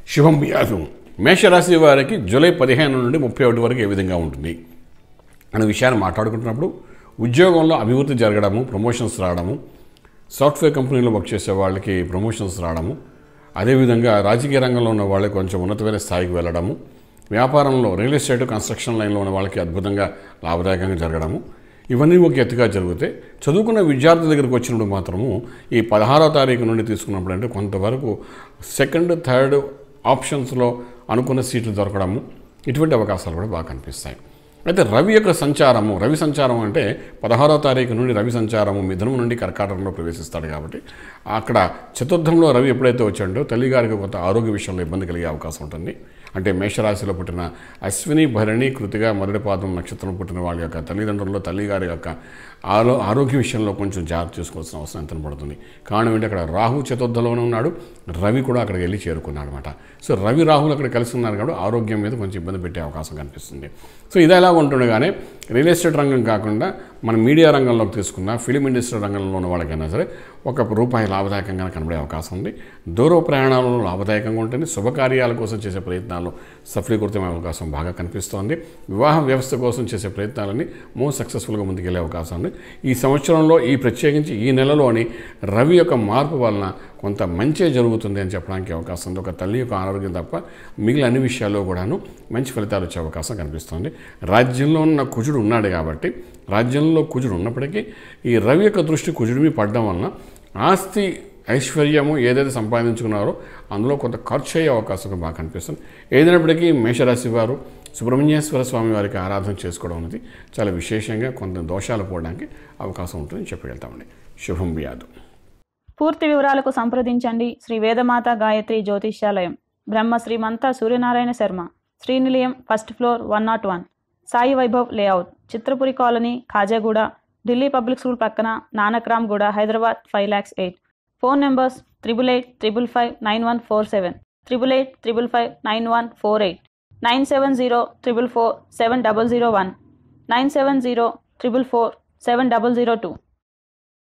శుభం వ్యాసం మేషరాశి వారికి జూలై పదిహేను నుండి ముప్పై ఒకటి వరకు ఏ విధంగా ఉంటుంది అనే విషయాన్ని మాట్లాడుకుంటున్నప్పుడు ఉద్యోగంలో అభివృద్ధి జరగడము ప్రమోషన్స్ రావడము సాఫ్ట్వేర్ కంపెనీలో వర్క్ చేసే వాళ్ళకి ప్రమోషన్స్ రావడము అదేవిధంగా రాజకీయ రంగంలో ఉన్న వాళ్ళకి కొంచెం ఉన్నతమైన స్థాయికి వెళ్ళడము వ్యాపారంలో రియల్ ఎస్టేట్ కన్స్ట్రక్షన్ లైన్లో ఉన్న వాళ్ళకి అద్భుతంగా లాభదాయకంగా జరగడము ఇవన్నీ ఒక ఎత్తుగా జరిగితే చదువుకున్న విద్యార్థుల దగ్గరికి వచ్చినప్పుడు మాత్రము ఈ పదహారో తారీఖు నుండి తీసుకున్నప్పుడు అంటే కొంతవరకు సెకండ్ థర్డ్ ఆప్షన్స్లో అనుకున్న సీట్లు దొరకడము ఇటువంటి అవకాశాలు కూడా బాగా కనిపిస్తాయి అయితే రవి యొక్క సంచారము రవి సంచారం అంటే పదహారో తారీఖు నుండి రవి సంచారము మిథునం నుండి కర్కాటకంలో ప్రవేశిస్తాడు కాబట్టి అక్కడ చతుర్థంలో రవి ఎప్పుడైతే వచ్చాడో తల్లిగారికి కొంత ఆరోగ్య విషయంలో ఇబ్బంది కలిగే అవకాశం ఉంటుంది అంటే మేషరాశిలో పుట్టిన అశ్విని భరణి కృతిగా మొదటి పాదం నక్షత్రం పుట్టిన వాళ్ళ యొక్క తల్లిదండ్రుల్లో తల్లిగారి యొక్క ఆరో ఆరోగ్య విషయంలో కొంచెం జాగ్రత్త చేసుకోవాల్సిన అవసరం ఎంత పడుతుంది కారణం ఏంటి అక్కడ రాహు చతుర్థంలోనే ఉన్నాడు రవి కూడా అక్కడికి వెళ్ళి చేరుకున్నాడు అనమాట సో రవి రాహులు అక్కడ కలిసి ఉన్నారు కాబట్టి ఆరోగ్యం మీద కొంచెం ఇబ్బంది పెట్టే అవకాశం కనిపిస్తుంది సో ఇది ఎలా ఉంటుండగానే రియల్ ఎస్టేట్ రంగం కాకుండా మన మీడియా రంగంలోకి తీసుకున్న ఫిలిం ఇండస్ట్రీ రంగంలో ఉన్న వాళ్ళకైనా సరే ఒక రూపాయి లాభదాయకంగా కనబడే అవకాశం ఉంది దూర ప్రయాణాలలో లాభదాయకంగా ఉంటుంది శుభకార్యాల కోసం చేసే ప్రయత్నాలు సఫలీకృతమయ్యే అవకాశం బాగా కనిపిస్తోంది వివాహ వ్యవస్థ కోసం చేసే ప్రయత్నాలన్నీ మోర్ సక్సెస్ఫుల్గా ముందుకెళ్లే అవకాశం ఉంది ఈ సంవత్సరంలో ఈ ప్రత్యేకించి ఈ నెలలోని రవి యొక్క మార్పు వలన కొంత మంచే జరుగుతుంది అని చెప్పడానికి అవకాశం ఉంది ఒక తల్లి యొక్క ఆరోగ్యం తప్ప మిగిలిన అన్ని విషయాల్లో కూడాను మంచి ఫలితాలు వచ్చే అవకాశం కనిపిస్తుంది రాజ్యంలో ఉన్న కుజుడు ఉన్నాడు కాబట్టి రాజ్యంలో కుజుడు ఉన్నప్పటికీ ఈ రవి యొక్క దృష్టి కుజుడి మీద పడడం వలన ఆస్తి ఐశ్వర్యము ఏదైతే సంపాదించుకున్నారో అందులో కొంత ఖర్చు అయ్యే అవకాశం బాగా కనిపిస్తుంది ఏదైనప్పటికీ మేషరాశి వారు సుబ్రహ్మణ్యేశ్వర స్వామి వారికి ఆరాధన చేసుకోవడం అనేది చాలా విశేషంగా కొంత దోషాలు పోవడానికి అవకాశం ఉంటుందని చెప్పి వెళ్తామండి శుభం వ్యాధు పూర్తి వివరాలకు సంప్రదించండి Shri Vedamata Gayatri Jyotishyalayam Brahma Srimantha Suryanarayana Sharma Srinilayam first floor one naught one Sai Vaibhav layout Chitrapuri colony Khajaguda Delhi public school పక్కన Nanakramguda Hyderabad five lakhs eight phone numbers triple eight triple five nine one four seven triple eight triple five nine one four eight nine seven zero triple four seven double zero one nine seven zero triple four seven double zero two